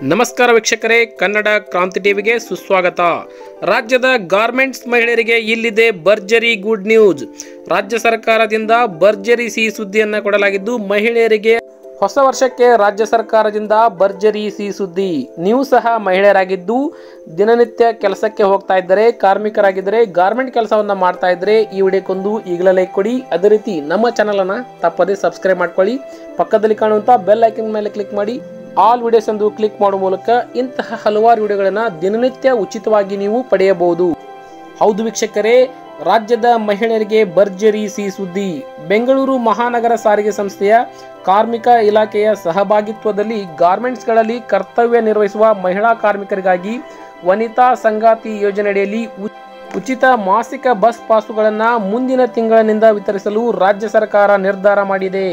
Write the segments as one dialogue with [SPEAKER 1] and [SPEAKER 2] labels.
[SPEAKER 1] ನಮಸ್ಕಾರ ವೀಕ್ಷಕರೇ ಕನ್ನಡ ಕ್ರಾಂತಿ ಟಿವಿಗೆ ಸುಸ್ವಾಗತ ರಾಜ್ಯದ ಗಾರ್ಮೆಂಟ್ಸ್ ಮಹಿಳೆಯರಿಗೆ ಇಲ್ಲಿದೆ ಭರ್ಜರಿ ಗುಡ್ ನ್ಯೂಸ್ ರಾಜ್ಯ ಸರ್ಕಾರದಿಂದ ಭರ್ಜರಿ ಸಿಹಿ ಸುದ್ದಿಯನ್ನು ಕೊಡಲಾಗಿದ್ದು ಮಹಿಳೆಯರಿಗೆ ಹೊಸ ವರ್ಷಕ್ಕೆ ರಾಜ್ಯ ಸರ್ಕಾರದಿಂದ ಭರ್ಜರಿ ಸಿಹಿ ಸುದ್ದಿ ನೀವು ಸಹ ಮಹಿಳೆಯರಾಗಿದ್ದು ದಿನನಿತ್ಯ ಕೆಲಸಕ್ಕೆ ಹೋಗ್ತಾ ಇದ್ದರೆ ಕಾರ್ಮಿಕರಾಗಿದ್ದರೆ ಗಾರ್ಮೆಂಟ್ ಕೆಲಸವನ್ನ ಮಾಡ್ತಾ ಇದ್ದರೆ ಈ ವಿಡಿಯೋಕ್ಕೊಂದು ಈಗಲೇ ಲೈಕ್ ಕೊಡಿ ಅದೇ ರೀತಿ ನಮ್ಮ ಚಾನಲನ್ನು ತಪ್ಪದೇ ಸಬ್ಸ್ಕ್ರೈಬ್ ಮಾಡ್ಕೊಳ್ಳಿ ಪಕ್ಕದಲ್ಲಿ ಕಾಣುವಂಥ ಬೆಲ್ ಐಕನ್ ಮೇಲೆ ಕ್ಲಿಕ್ ಮಾಡಿ ಆಲ್ ವಿಡಿಯೋಸ್ ಎಂದು ಕ್ಲಿಕ್ ಮಾಡುವ ಮೂಲಕ ಇಂತಹ ಹಲವಾರು ವಿಡಿಯೋಗಳನ್ನು ದಿನನಿತ್ಯ ಉಚಿತವಾಗಿ ನೀವು ಪಡೆಯಬಹುದು ಹೌದು ವೀಕ್ಷಕರೇ ರಾಜ್ಯದ ಮಹಿಳೆಯರಿಗೆ ಭರ್ಜರಿ ಸಿಹಿ ಸುದ್ದಿ ಬೆಂಗಳೂರು ಮಹಾನಗರ ಸಾರಿಗೆ ಸಂಸ್ಥೆಯ ಕಾರ್ಮಿಕ ಇಲಾಖೆಯ ಸಹಭಾಗಿತ್ವದಲ್ಲಿ ಗಾರ್ಮೆಂಟ್ಸ್ಗಳಲ್ಲಿ ಕರ್ತವ್ಯ ನಿರ್ವಹಿಸುವ ಮಹಿಳಾ ಕಾರ್ಮಿಕರಿಗಾಗಿ ವನಿತಾ ಸಂಗಾತಿ ಯೋಜನೆಯಡಿಯಲ್ಲಿ ಉ- ಉಚಿತ ಮಾಸಿಕ ಬಸ್ ಪಾಸುಗಳನ್ನು ಮುಂದಿನ ತಿಂಗಳಿನಿಂದ ವಿತರಿಸಲು ರಾಜ್ಯ ಸರ್ಕಾರ ನಿರ್ಧಾರ ಮಾಡಿದೆ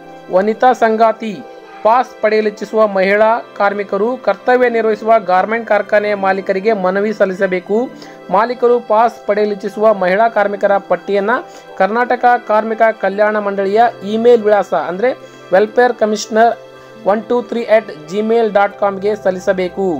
[SPEAKER 1] ವನಿತಾ ಸಂಗಾತಿ ಪಾಸ್ ಪಡೆಯಲಿಚ್ಛಿಸುವ ಮಹಿಳಾ ಕಾರ್ಮಿಕರು ಕರ್ತವ್ಯ ನಿರ್ವಹಿಸುವ ಗಾರ್ಮೆಂಟ್ ಕಾರ್ಖಾನೆಯ ಮಾಲೀಕರಿಗೆ ಮನವಿ ಸಲ್ಲಿಸಬೇಕು ಮಾಲೀಕರು ಪಾಸ್ ಪಡೆಯಲಿಚ್ಛಿಸುವ ಮಹಿಳಾ ಕಾರ್ಮಿಕರ ಪಟ್ಟಿಯನ್ನು ಕರ್ನಾಟಕ ಕಾರ್ಮಿಕ ಕಲ್ಯಾಣ ಮಂಡಳಿಯ ಇಮೇಲ್ ವಿಳಾಸ ಅಂದರೆ welfare commissioner one two three at Gmail dot ಕಾಮ್ಗೆ ಸಲ್ಲಿಸಬೇಕು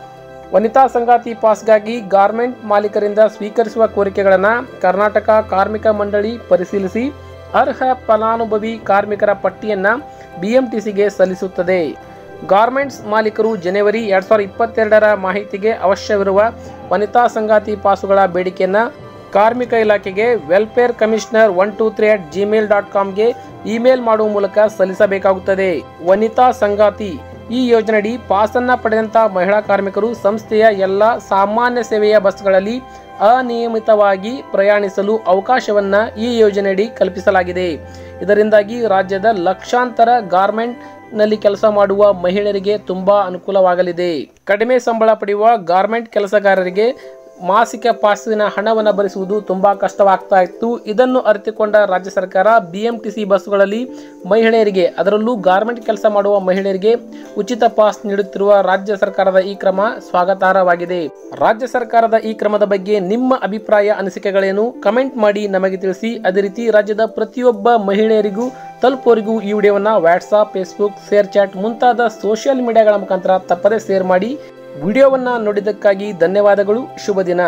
[SPEAKER 1] ವನಿತಾ ಸಂಗಾತಿ ಪಾಸ್ಗಾಗಿ ಗಾರ್ಮೆಂಟ್ ಮಾಲೀಕರಿಂದ ಸ್ವೀಕರಿಸುವ ಕೋರಿಕೆಗಳನ್ನು ಕರ್ನಾಟಕ ಕಾರ್ಮಿಕ ಮಂಡಳಿ ಪರಿಶೀಲಿಸಿ ಅರ್ಹ ಫಲಾನುಭವಿ ಕಾರ್ಮಿಕರ ಪಟ್ಟಿಯನ್ನು ಬಿಎಂಟಿಸಿಗೆ ಸಲ್ಲಿಸುತ್ತದೆ ಗಾರ್ಮೆಂಟ್ಸ್ ಮಾಲೀಕರು ಜನವರಿ ಎರಡು ಸಾವಿರದ ಇಪ್ಪತ್ತೆರಡರ ಮಾಹಿತಿಗೆ ಅವಶ್ಯವಿರುವ ವನಿತಾ ಸಂಗಾತಿ ಪಾಸುಗಳ ಬೇಡಿಕೆಯನ್ನು ಕಾರ್ಮಿಕ ಇಲಾಖೆಗೆ welfare commissioner one two three at Gmail dot ಕಾಮ್ಗೆ ಇಮೇಲ್ ಮಾಡುವ ಮೂಲಕ ಸಲ್ಲಿಸಬೇಕಾಗುತ್ತದೆ ವನಿತಾ ಸಂಗಾತಿ ಈ ಯೋಜನೆಯಡಿ ಪಾಸನ್ನ ಪಡೆದಂತ ಮಹಿಳಾ ಕಾರ್ಮಿಕರು ಸಂಸ್ಥೆಯ ಎಲ್ಲ ಸಾಮಾನ್ಯ ಸೇವೆಯ ಬಸ್ಗಳಲ್ಲಿ ಅನಿಯಮಿತವಾಗಿ ಪ್ರಯಾಣಿಸಲು ಅವಕಾಶವನ್ನ ಈ ಯೋಜನೆಯಡಿ ಕಲ್ಪಿಸಲಾಗಿದೆ ಇದರಿಂದಾಗಿ ರಾಜ್ಯದ ಲಕ್ಷಾಂತರ ಗಾರ್ಮೆಂಟ್ ನಲ್ಲಿ ಕೆಲಸ ಮಾಡುವ ಮಹಿಳೆಯರಿಗೆ ತುಂಬಾ ಅನುಕೂಲವಾಗಲಿದೆ ಕಡಿಮೆ ಸಂಬಳ ಪಡೆಯುವ ಗಾರ್ಮೆಂಟ್ ಕೆಲಸಗಾರರಿಗೆ ಮಾಸಿಕ ಪಾಸಿನ ಹಣವನ್ನು ಭರಿಸುವುದು ತುಂಬಾ ಕಷ್ಟವಾಗ್ತಾ ಇತ್ತು ಇದನ್ನು ಅರಿತುಕೊಂಡ ರಾಜ್ಯ ಸರ್ಕಾರ ಬಿಎಂಟಿಸಿ ಬಸ್ಸುಗಳಲ್ಲಿ ಮಹಿಳೆಯರಿಗೆ ಅದರಲ್ಲೂ ಗಾರ್ಮೆಂಟ್ ಕೆಲಸ ಮಾಡುವ ಮಹಿಳೆಯರಿಗೆ ಉಚಿತ ಪಾಸ್ ನೀಡುತ್ತಿರುವ ರಾಜ್ಯ ಸರ್ಕಾರದ ಈ ಕ್ರಮ ಸ್ವಾಗತಾರ್ಹವಾಗಿದೆ ರಾಜ್ಯ ಸರ್ಕಾರದ ಈ ಕ್ರಮದ ಬಗ್ಗೆ ನಿಮ್ಮ ಅಭಿಪ್ರಾಯ ಅನಿಸಿಕೆಗಳೇನು ಕಮೆಂಟ್ ಮಾಡಿ ನಮಗೆ ತಿಳಿಸಿ ಅದೇ ರೀತಿ ರಾಜ್ಯದ ಪ್ರತಿಯೊಬ್ಬ ಮಹಿಳೆಯರಿಗೂ ತಲುಪುವವರಿಗೂ ಈ ವಿಡಿಯೋವನ್ನು ವಾಟ್ಸಾಪ್ ಫೇಸ್ಬುಕ್ ಶೇರ್ ಚಾಟ್ ಮುಂತಾದ ಸೋಷಿಯಲ್ ಮೀಡಿಯಾಗಳ ಮುಖಾಂತರ ತಪ್ಪದೇ ಶೇರ್ ಮಾಡಿ ವಿಡಿಯೋವನ್ನು ನೋಡಿದ್ದಕ್ಕಾಗಿ ಧನ್ಯವಾದಗಳು ಶುಭ ದಿನ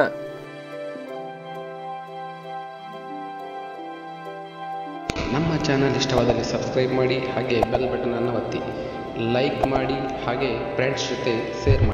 [SPEAKER 2] ನಮ್ಮ ಚಾನಲ್ ಇಷ್ಟವಾದಲ್ಲಿ ಸಬ್ಸ್ಕ್ರೈಬ್ ಮಾಡಿ ಹಾಗೆ ಬೆಲ್ ಬಟನನ್ನು ಒತ್ತಿ ಲೈಕ್ ಮಾಡಿ ಹಾಗೆ ಫ್ರೆಂಡ್ಸ್ ಜೊತೆ ಶೇರ್ ಮಾಡಿ